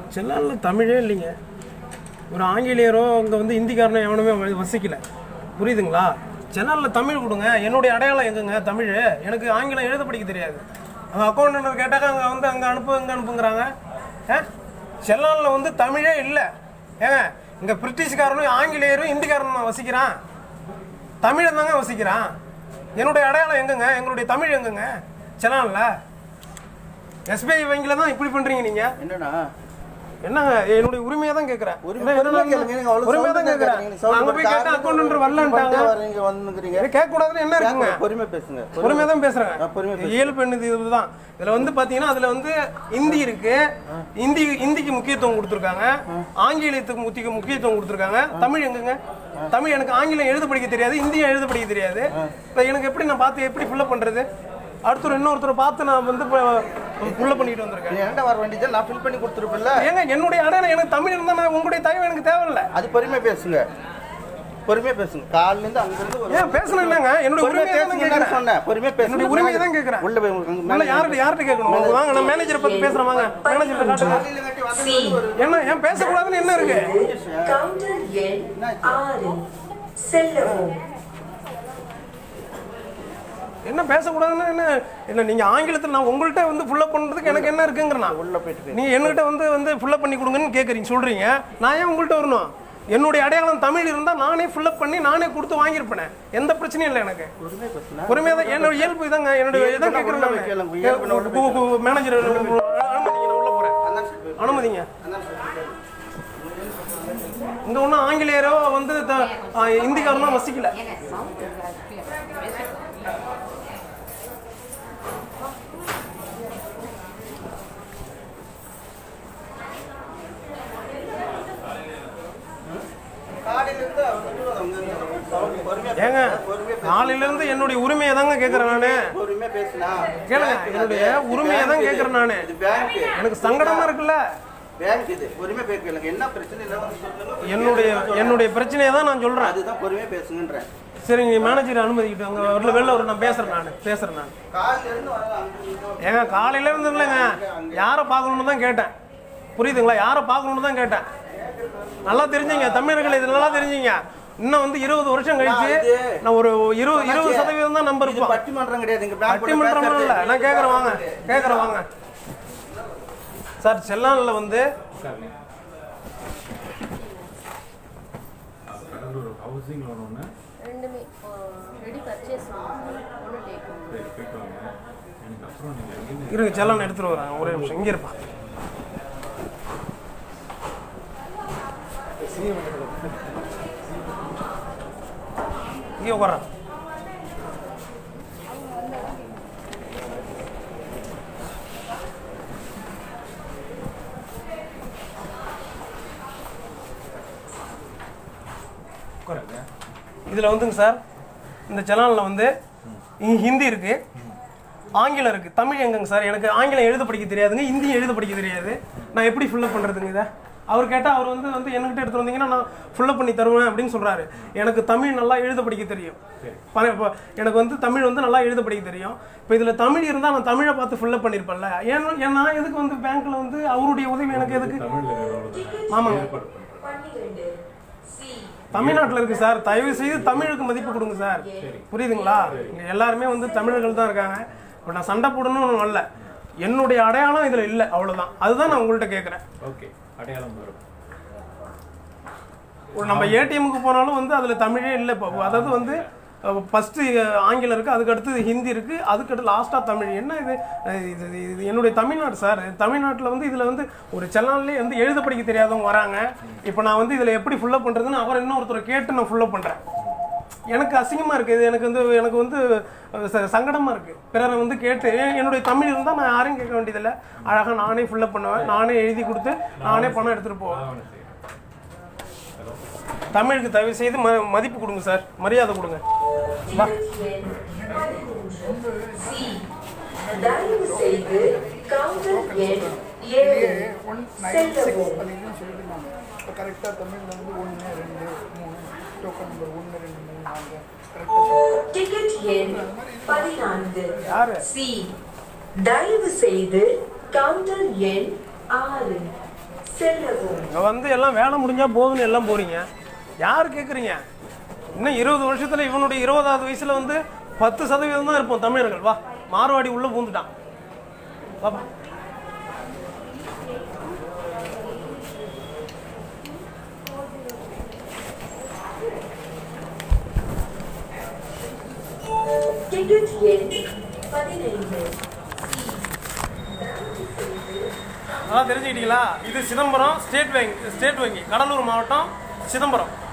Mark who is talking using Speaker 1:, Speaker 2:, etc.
Speaker 1: செல்லாலில் தமிழே இல்லைங்க ஒரு ஆங்கிலேயரோ அங்கே வந்து ஹிந்திக்காரனோ எவனுமே வ- வசிக்கல புரியுதுங்களா செல்லாலில் தமிழ் கொடுங்க என்னுடைய அடையாளம் எங்கங்க தமிழ் எனக்கு ஆங்கிலம் எழுத படிக்க தெரியாது அவங்க அக்கௌண்ட் கேட்டாக்க அங்கே வந்து அங்கே அனுப்பு இங்கே அனுப்புங்கிறாங்க ஆ செல்லாலில் வந்து தமிழே இல்லை ஏங்க இங்கே பிரிட்டிஷ்காரனும் ஆங்கிலேயரும் ஹிந்திக்காரனும் வசிக்கிறான் தமிழன் தாங்க வசிக்கிறான் என்னுடைய அடையாளம் எங்கங்க எங்களுடைய தமிழ் எங்கங்க செல்லான்ல எஸ்பிஐ வங்கியில தான் இப்படி பண்றீங்க நீங்க
Speaker 2: என்னண்ணா
Speaker 1: என்னங்க என்னுடைய உரிமையை தான் கேட்குறேன்
Speaker 2: உரிமை கேளுங்க, நீங்க அவ்வளவு
Speaker 1: உரிமையை
Speaker 2: sound
Speaker 1: தான் கேட்குறேன்
Speaker 2: கேட்கறீங்க. sound
Speaker 1: அங்கே போய்
Speaker 2: போட்டு
Speaker 1: கேட்டால் அக்கௌண்ட்
Speaker 2: பண்ணிட்டு
Speaker 1: வரலன்ட்டாங்க
Speaker 2: வரீங்க, வந்துக்கிறீங்க.
Speaker 1: கேட்க கூடாதுன்னு என்ன இருக்குங்க
Speaker 2: பொறுமை பேசுங்க
Speaker 1: பொறுமையாக தான்
Speaker 2: ஆ,
Speaker 1: பேசுறேன்
Speaker 2: பொறுமையா பேசுங்க.
Speaker 1: இயல்பு என்னது இதுதான் இதுல வந்து பாத்தீங்கன்னா அதுல வந்து ஹிந்தி இருக்கு ஹிந்தி ஹிந்திக்கு முக்கியத்துவம் கொடுத்துருக்காங்க ஆங்கிலத்துக்கு முக்கிய முக்கியத்துவம் கொடுத்துருக்காங்க தமிழ் எங்கங்க தமிழ் எனக்கு ஆங்கிலம் எழுத படிக்க தெரியாது ஹிந்தியும் எழுத படிக்க தெரியாது இப்போ எனக்கு எப்படி நான் பார்த்து எப்படி ஃபுல்லப் பண்றது அடுத்தர் இன்னொருத்தரை பார்த்து நான் வந்து ஃபுல்லப் பண்ணிட்டு வந்திருக்கேன்
Speaker 2: நீ என்கிட்ட வர வேண்டியது நான் ஃபில் பண்ணி கொடுத்துருப்பேன்ல
Speaker 1: ஏங்க என்னுடைய அடையாளம் எனக்கு தமிழ் இருந்தா நான் உங்களுடைய தயவு எனக்கு தேவையில்லை
Speaker 2: அது பொறுமையா பேசுங்க பொறுமையா பேசுங்க காலையில இருந்து அங்க இருந்து ஒரு
Speaker 1: ஏன் பேசணும் இல்லைங்க என்னுடைய
Speaker 2: பொறுமையா
Speaker 1: உரிமையை தான்
Speaker 2: பேசுங்கன்னு
Speaker 1: கேட்குறேன்
Speaker 2: சொன்னேன் பொறுமையா பேசுங்க
Speaker 1: என்னுடைய உரிமையை தான் கேட்குறேன்
Speaker 2: உள்ள போய் உங்களுக்கு
Speaker 1: உள்ள
Speaker 2: மேல
Speaker 1: யார்கிட்ட யார்கிட்ட கேட்கணும் வாங்க நான் மேனேஜரை பத்தி பேசுறேன் வாங்க மேனேஜர் காட்டுங்க
Speaker 2: காலையில கட்டி வந்தது ஒரு
Speaker 1: என்ன ஏன் பேசக்கூடாதுன்னு என்ன இருக்கு
Speaker 3: கவுண்டர் எண் ஆறு செல்லவும்
Speaker 1: என்ன பேசக்கூடாதுன்னு என்ன என்ன நீங்க ஆங்கிலத்தில் நான் உங்கள்கிட்ட வந்து ஃபுல்லப் பண்றதுக்கு எனக்கு என்ன இருக்குங்கிறனா
Speaker 2: உள்ள போயிட்டு பேசு.
Speaker 1: நீங்க என்கிட்ட வந்து வந்து ஃபுல்லப் பண்ணி கொடுங்கன்னு கேட்குறீங்க சொல்றீங்க நான் ஏன் உங்கள்கிட்ட வரணும் என்னுடைய அடையாளம் தமிழ் இருந்தா நானே ஃபுல்லப் பண்ணி நானே கொடுத்து வாங்கியிருப்பேன் எந்த பிரச்சனையும் இல்லை எனக்கு
Speaker 2: பொறுமையா பேசுனா
Speaker 1: பொறுமையாக தான் என்னோட இயல்பு இதாங்க என்னுடைய இதான்
Speaker 2: இயல்புனா
Speaker 1: கேட்குறேன்
Speaker 2: உள்ள போய் கேளுங்க. இயல்புனா உள்ள
Speaker 1: நான் மேனேஜர் அனுமதிங்க நான் உள்ள போறேன்
Speaker 2: அதான் சொல்லு.
Speaker 1: அனுமதிங்க
Speaker 2: அதான் சொல்லு.
Speaker 1: இங்க ஒன்றும் ஆங்கிலேயரோ வந்து த- ஆ, இந்திக்காரனோ வசிக்கல
Speaker 2: காலையில இருந்து அவர் வந்து அங்க இருந்து sound பொறுமையா
Speaker 1: ஏங்க
Speaker 2: பேசுங்க. பொறுமையா பேசுங்க.
Speaker 1: காலையில இருந்து என்னுடைய உரிமையை தாங்க கேட்கறேன் நானு
Speaker 2: பொறுமையா பேசுனா
Speaker 1: கேளுங்க என்னுடைய உரிமையை தான் கேட்கறேன் நானு
Speaker 2: இது பேங்க்
Speaker 1: எனக்கு சங்கடமா இருக்குல்ல
Speaker 2: பேங்க் இது பொறுமையா பேசுங்க என்ன பிரச்சனை இல்லை வந்து சொல்லுங்க
Speaker 1: என்னுடைய என்னுடைய பிரச்சனையை தான் நான் சொல்றேன்
Speaker 2: அதுதான் பொறுமையா பேசுங்கன்றேன்
Speaker 1: சரி நீ மேனேஜர் அனுமதிக்கிட்டு அங்க வரல வெளில ஒரு நான் பேசுறேன் நான் பேசுறேன் நான்
Speaker 2: காலையில இருந்து வர அங்க இங்க
Speaker 1: ஏங்க காலையில இருந்து இல்லைங்க யாரை பார்க்கணும்னு தான் கேட்டேன் புரியுதுங்களா யாரை பார்க்கணும்னு தான் கேட்டேன் நல்லா தெரிஞ்சுங்க தமிழர்கள் இது நல்லா தெரிஞ்சுங்க இன்னும் வந்து இருபது வருஷம் கழிச்சு நான் ஒரு இருபது இருபது சதவீதம் தான் நம்பர்
Speaker 2: இது
Speaker 1: இருப்போம்
Speaker 2: பட்டிமன்றம் கிடையாது இங்க பேங்க்
Speaker 1: பட்டிமன்றம் இல்ல நான் கேட்குறேன் வாங்க கேட்குறேன் வாங்க சார் செல்லானில் வந்து
Speaker 4: கடலூர் ஹவுசிங் லோன் ஒன்று
Speaker 5: ரெண்டுமே ரெடி பர்ச்சேஸ் ஒன்று டேக்
Speaker 4: சரி போயிட்டு வாங்க எனக்கு அப்புறம் நீங்கள் எங்கேருந்து
Speaker 1: இருங்க செல்லான் எடுத்துட்டு வரேன் ஒரே நிமிஷம் இங்கே இருப்பா இங்கே உட்காரேன் உட்காருங்க இதில் வந்துங்க சார் இந்த செலானில் வந்து இங்க ஹிந்தி இருக்கு ஆங்கிலம் இருக்கு தமிழ் எங்கங்க சார் எனக்கு ஆங்கிலம் எழுத படிக்க தெரியாதுங்க ஹிந்தி எழுத படிக்க தெரியாது நான் எப்படி ஃபுல்லப் பண்ணுறதுங்க இதை அவர் கேட்டால் அவர் வந்து வந்து என்கிட்ட எடுத்து வந்தீங்கன்னா நான் ஃபுல்லப் பண்ணி தருவேன் அப்படின்னு சொல்கிறாரு எனக்கு தமிழ் நல்லா எழுத படிக்க தெரியும் ப- இப்ப எனக்கு வந்து தமிழ் வந்து நல்லா எழுத படிக்க தெரியும் இப்போ இதில் தமிழ் இருந்தால் நான் தமிழை பார்த்து ஃபுல்லப் பண்ணியிருப்பேன்ல ஏன்னா ஏன்னா எதுக்கு வந்து பேங்க்கில் வந்து அவருடைய உதவி எனக்கு எதுக்கு
Speaker 4: தமிழில் வேறு
Speaker 1: ஆமாங்க
Speaker 4: ஏற்பாடு பண்ணுறேன்
Speaker 3: பன்னிரண்டு சி
Speaker 1: தமிழ்நாட்டில் இருக்கு சார் தயவு செய்து தமிழுக்கு மதிப்பு கொடுங்க சார் புரியுதுங்களா இங்க எல்லாருமே வந்து தமிழர்கள் தான் இருக்காங்க இப்போ நான் சண்டை போடணும்னு வரல என்னுடைய அடையாளம் இதில் இல்லை அவ்வளோதான் அதுதான் நான் உங்கள்கிட்ட கேட்குறேன்
Speaker 4: ஓகே அடையாளம் வரும்
Speaker 1: ஒரு நம்ம ஏடிஎம்க்கு போனாலும் வந்து அதில் தமிழே இல்லை இப்போ அதாவது வந்து ஃபஸ்ட்டு ஆங்கிலம் இருக்குது அதுக்கு அடுத்தது ஹிந்தி இருக்குது அதுக்கு அடுத்து லாஸ்ட்டாக தமிழ் என்ன இது அஹ் இது இது- இது என்னுடைய தமிழ்நாடு சார் தமிழ்நாட்டில் வந்து இதில் வந்து ஒரு செல்லான்லேயே வந்து எழுத படிக்க தெரியாதவங்க வராங்க இப்போ நான் வந்து இதில் எப்படி ஃபுல்லப் பண்ணுறதுன்னு அவர் இன்னொருத்தரை கேட்டு நான் ஃபுல்லப் பண்ணுறேன் எனக்கு அசிங்கமாக இருக்குது இது எனக்கு வந்து எனக்கு வந்து ச- சங்கடமா இருக்குது பிறரை வந்து கேட்டு ஏன் என்னுடைய தமிழ் இருந்தால் நான் யாரையும் கேட்க வேண்டியதில்லை அழகாக நானே ஃபுல்லப் பண்ணுவேன் நானே எழுதி கொடுத்து நானே பணம் எடுத்துகிட்டு போவேன்
Speaker 4: அவனை செய்யறேன்
Speaker 1: தமிழுக்கு தயவு செய்து ம மதிப்பு கொடுங்க சார் மரியாதை கொடுங்க வா
Speaker 3: எண் பதிமூன்று சி தயவு செய்து கவுண்டர் எண் ஏழு
Speaker 6: ஒன் நைன் சிக்ஸ்
Speaker 3: செல்லவும்
Speaker 6: பதினேழு சொல்லியிருந்தாங்க இப்போ கரெக்டாக தமிழில் வந்து ஒன்று ரெண்டு மூணு டோக்கன் நம்பர் ஒன்று ரெண்டு மூணு நாலு கரெக்டாக
Speaker 3: டிக்கெட் எண் பதினான்கு
Speaker 1: யாரு?
Speaker 3: சி தயவு செய்து கவுண்டர் எண் ஆறு செல்லவும்
Speaker 1: இங்கே வந்து எல்லாம் வேலை முடிஞ்சால் போதும்னு எல்லாம் போகிறீங்க யார் கேட்குறீங்க இன்னும் இருபது வருஷத்தில் இவனுடைய இருபதாவது வயசில் வந்து பத்து சதவீதம் தான் இருப்போம் தமிழர்கள் வா மார்வாடி உள்ளே பூந்துட்டான் வாப்பா
Speaker 3: டிக்கெட் எண் பதினைந்து
Speaker 1: அதான் தெரிஞ்சுக்கிட்டீங்களா இது சிதம்பரம் ஸ்டேட் வங்கி ஸ்டேட் வங்கி கடலூர் மாவட்டம் சிதம்பரம்